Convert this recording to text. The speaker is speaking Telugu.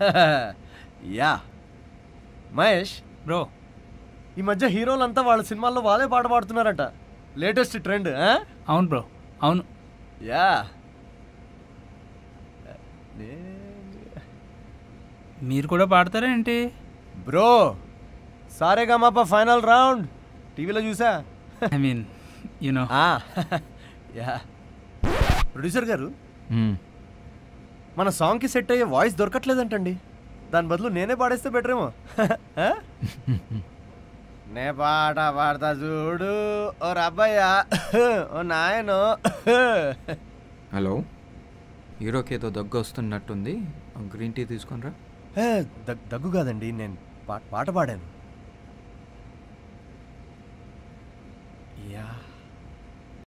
యా మహేష్ బ్రో ఈ మధ్య హీరోలంతా వాళ్ళ సినిమాల్లో వాళ్ళే పాట పాడుతున్నారట లేటెస్ట్ ట్రెండ్ అవును బ్రో అవును యా మీరు కూడా పాడతారా ఏంటి bro Saregamapa final round టీవీలో చూసా I mean you know yeah producer గారు మ్మ్. మన సాంగ్కి సెట్ అయ్యే వాయిస్ దొరకట్లేదంటండి దాని బదులు నేనే పాడేస్తే బెటర్ ఏమో ఆ? నే పాట పాడతా చూడు ఓ రబ్బయ్య ఓ నాయనో హలో హీరోకి ఏదో దగ్గు వస్తున్నట్టుంది ఒక గ్రీన్ టీ తీసుకొనిరా ఏ, దగ్- దగ్గు కాదండి నేను పా- పాట పాడాను యా